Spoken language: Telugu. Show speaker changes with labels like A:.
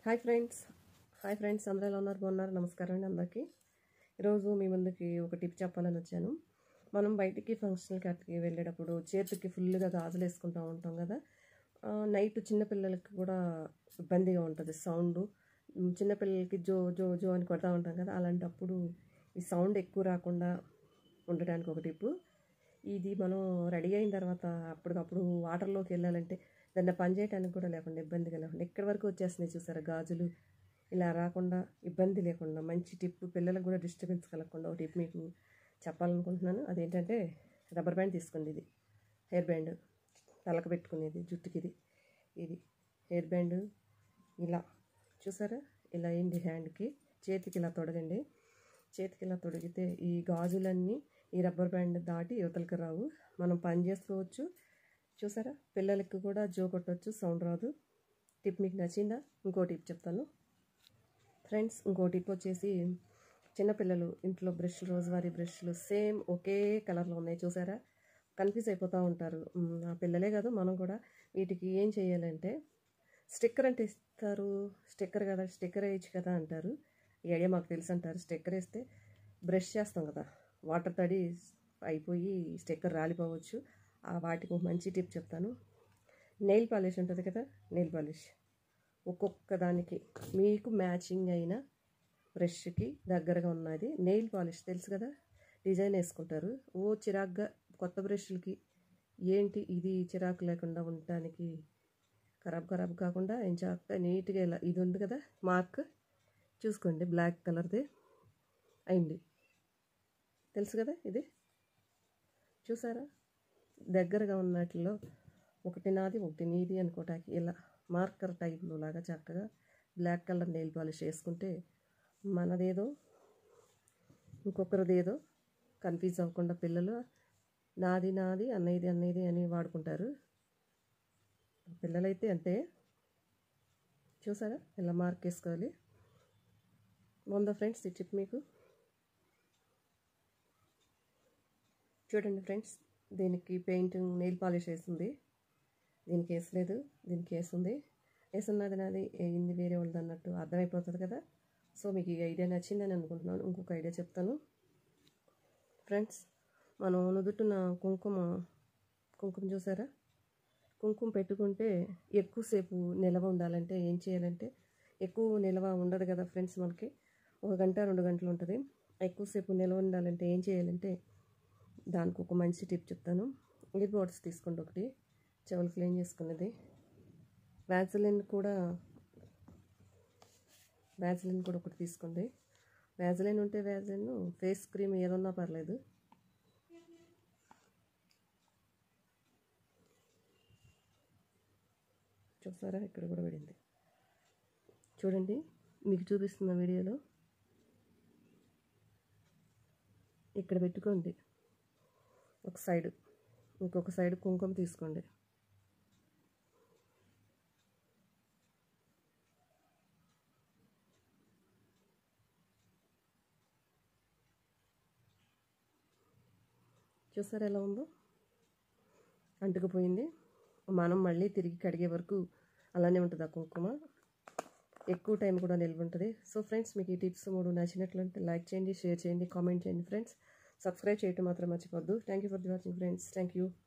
A: హాయ్ ఫ్రెండ్స్ హాయ్ ఫ్రెండ్స్ అందరూ ఎలా ఉన్నారు బాగున్నారు నమస్కారం అండి అందరికీ ఈరోజు మీ ముందుకి ఒక టిప్ చెప్పాలని వచ్చాను మనం బయటికి ఫంక్షనల్ కట్కి వెళ్ళేటప్పుడు చేతికి ఫుల్గా గాజులు వేసుకుంటూ ఉంటాం కదా ఆ, నైట్ చిన్నపిల్లలకి కూడా ఇబ్బందిగా ఉంటుంది సౌండ్ చిన్నపిల్లలకి జో జో జో అని కొడతా ఉంటాం కదా అలాంటప్పుడు ఈ సౌండ్ ఎక్కువ రాకుండా ఉండడానికి ఒక టిప్పు ఇది మనం రెడీ అయిన తర్వాత అప్పటికప్పుడు వాటర్లోకి వెళ్ళాలంటే దాన్ని పని చేయడానికి కూడా లేకుండా ఇబ్బందిగా లేకుండా ఎక్కడి వరకు వచ్చేస్తున్నాయి చూసారా గాజులు ఇలా రాకుండా ఇబ్బంది లేకుండా మంచి టిప్ పిల్లలకు కూడా డిస్టర్బెన్స్ కలగకుండా ఒక టిప్ మీకు చెప్పాలనుకుంటున్నాను అదేంటంటే రబ్బర్ బ్యాండ్ తీసుకోండి ఇది హెయిర్ బ్యాండ్ తలకు పెట్టుకునేది జుట్టుకి ఇది ఇది హెయిర్ బ్యాండ్ ఇలా చూసారా ఇలా అయింది హ్యాండ్కి చేతికి ఇలా తొడగండి చేతికి ఇలా తొడిగితే ఈ గాజులన్నీ ఈ రబ్బర్ బ్యాండ్ దాటి యువతలకి రావు మనం పని చేసుకోవచ్చు చూసారా పిల్లలకి కూడా జో కొట్టవచ్చు సౌండ్ రాదు టిప్ మీకు నచ్చిందా ఇంకో టిప్ చెప్తాను ఫ్రెండ్స్ ఇంకో టిప్ వచ్చేసి చిన్నపిల్లలు ఇంట్లో బ్రష్లు రోజువారీ బ్రష్లు సేమ్ ఒకే కలర్లో ఉన్నాయి చూసారా కన్ఫ్యూజ్ అయిపోతూ ఉంటారు మ్, ఆ పిల్లలే కాదు మనం కూడా వీటికి ఏం చేయాలంటే స్టిక్కర్ అంటే ఇస్తారు స్టిక్కర్ కదా స్టిక్కర్ వేయచ్చు కదా అంటారు ఈ ఐడియా మాకు తెలుసు అంటారు స్టిక్కర్ వేస్తే బ్రష్ చేస్తాం కదా వాటర్ తడి అయిపోయి స్టిక్కర్ రాలిపోవచ్చు ఆ వాటికి ఒక మంచి టిప్ చెప్తాను నెయిల్ పాలిష్ ఉంటుంది కదా నెయిల్ పాలిష్ ఒక్కొక్క దానికి మీకు మ్యాచింగ్ అయిన బ్రష్కి దగ్గరగా ఉన్నది నెయిల్ పాలిష్ తెలుసు కదా డిజైన్ వేసుకుంటారు ఓ చిరాగ్గా కొత్త బ్రష్లకి ఏంటి ఇది చిరాకు లేకుండా ఉండటానికి ఖరాబ్ ఖరాబ్ కాకుండా ఎంచాక నీట్గా ఇలా ఇది ఉంది కదా మార్క్ చూసుకోండి బ్లాక్ కలర్ది అయింది తెలుసు కదా ఇది చూసారా దగ్గరగా ఉన్నట్లో ఒకటి నాది ఒకటి నీది అనుకోవటానికి ఇలా మార్కర్ టైప్లో లాగా చక్కగా బ్లాక్ కలర్ నెయిల్ పాలిష్ వేసుకుంటే మనదేదో ఇంకొకరిదేదో కన్ఫ్యూజ్ అవ్వకుండా పిల్లలు నాది నాది అన్నయ్యది అన్నయ్యది అని వాడుకుంటారు పిల్లలైతే అంతే చూసారా ఇలా మార్క్ వేసుకోవాలి బాగుందా ఫ్రెండ్స్ ఈ టిప్ మీకు చూడండి ఫ్రెండ్స్ దీనికి పెయింటింగ్ నెయిల్ పాలిష్ వేసింది దీనికి వేసలేదు దీనికి వేసింది వేసున్నది నాది వేయింది వేరే వాళ్ళది అన్నట్టు అర్థమైపోతుంది కదా సో మీకు ఈ ఐడియా నచ్చిందని అనుకుంటున్నాను ఇంకొక ఐడియా చెప్తాను ఫ్రెండ్స్ మనం నుదుటిన కుంకుమ కుంకుమ చూసారా కుంకుమ పెట్టుకుంటే ఎక్కువసేపు నిల్వ ఉండాలంటే ఏం చేయాలంటే ఎక్కువ నిల్వ ఉండదు కదా ఫ్రెండ్స్ మనకి ఒక గంట రెండు గంటలు ఉంటుంది ఎక్కువసేపు నిల్వ ఉండాలంటే ఏం చేయాలంటే దానికి ఒక మంచి టిప్ చెప్తాను ఇయర్ బడ్స్ తీసుకోండి ఒకటి చెవులు క్లీన్ చేసుకునేది వ్యాజలిన్ కూడా వ్యాజలిన్ కూడా ఒకటి తీసుకోండి వ్యాజలిన్ ఉంటే వ్యాజలిన్ ఫేస్ క్రీమ్ ఏదన్నా పర్లేదు చూసారా ఇక్కడ కూడా పడింది చూడండి మీకు చూపిస్తున్న వీడియోలో ఇక్కడ పెట్టుకోండి ఒక సైడ్ ఇంకొక సైడ్ కుంకుమ తీసుకోండి చూసారా ఎలా ఉందో అంటుకుపోయింది మనం మళ్ళీ తిరిగి కడిగే వరకు అలానే ఉంటుంది ఆ కుంకుమ ఎక్కువ టైం కూడా నిల్వ ఉంటుంది సో ఫ్రెండ్స్ మీకు ఈ టిప్స్ మూడు నచ్చినట్లయితే లైక్ చేయండి షేర్ చేయండి కామెంట్ చేయండి ఫ్రెండ్స్ సబ్స్క్రైబ్ చేయటం మాత్రం మర్చిపోద్దు thank you for the watching friends thank you